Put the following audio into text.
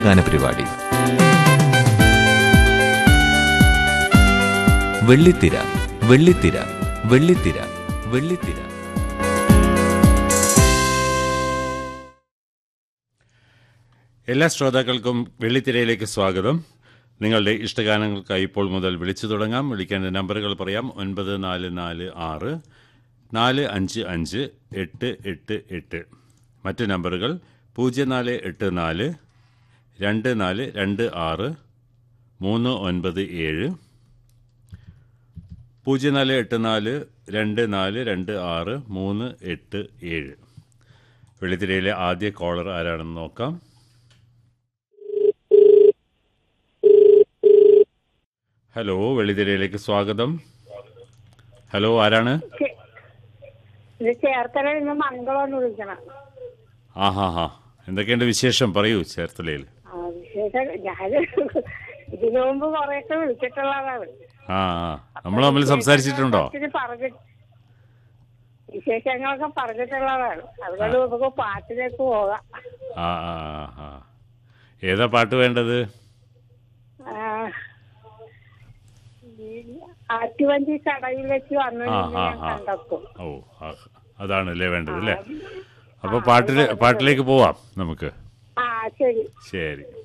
ഗാനപരിപാടി വെള്ളിത്തിര വെള്ളിത്തിര വെള്ളിത്തിര വെള്ളിത്തിര എല്ലാ ശ്രോതാക്കൾക്കും വെള്ളിത്തിരയിലേക്ക് സ്വാഗതം നിങ്ങളുടെ ഇഷ്ടഗാനങ്ങൾക്കായി ഇപ്പോൾ മുതൽ വിളിച്ചു തുടങ്ങാം വിളിക്കേണ്ട നമ്പറുകൾ പറയാം ഒൻപത് നാല് നാല് ആറ് നാല് അഞ്ച് അഞ്ച് എട്ട് എട്ട് എട്ട് മറ്റ് നമ്പറുകൾ പൂജ്യം നാല് എട്ട് നാല് രണ്ട് നാല് രണ്ട് ആറ് മൂന്ന് ഒൻപത് ഏഴ് പൂജ്യം നാല് എട്ട് നാല് രണ്ട് നാല് രണ്ട് ആറ് മൂന്ന് എട്ട് ഏഴ് വെള്ളിത്തിരയിലെ ആദ്യ കോളർ ആരാണെന്ന് നോക്കാം ഹലോ വെള്ളിത്തിരയിലേക്ക് സ്വാഗതം ഹലോ ആരാണ് ഇത് ചേർത്തലയിൽ നിന്ന് മംഗളമെന്ന് വിളിക്കണം ആ ഹാ ഹാ എന്തൊക്കെയുണ്ട് വിശേഷം പറയൂ ചേർത്തലയിൽ ആ, വിശേഷം ഞാൻ ഇതിനു മുമ്പ് കുറെയൊക്കെ വിളിച്ചിട്ടുള്ളതാണ് ആ ആ നമ്മൾ തമ്മിൽ സംസാരിച്ചിട്ടുണ്ടോ ഒത്തിരി പറഞ്ഞ് വിശേഷങ്ങളൊക്കെ പറഞ്ഞിട്ടുള്ളതാണ് അതുകൊണ്ട് നമുക്ക് പാട്ടിലേക്ക് പോകാം ആ ആ ആ, ആ ഏതാ പാട്ട് വേണ്ടത് ആ, ഈ ആറ്റുവഞ്ചി കടയിൽ വെച്ച് വന്നു ആ, ആ, ഞാൻ ആ. കണ്ടെത്തും ഓ ആ, അതാണല്ലേ വേണ്ടത് അല്ലേ അപ്പോൾ പാട്ടിൽ പാട്ടിലേക്ക് പോവാം നമുക്ക് ആ ശരി ശരി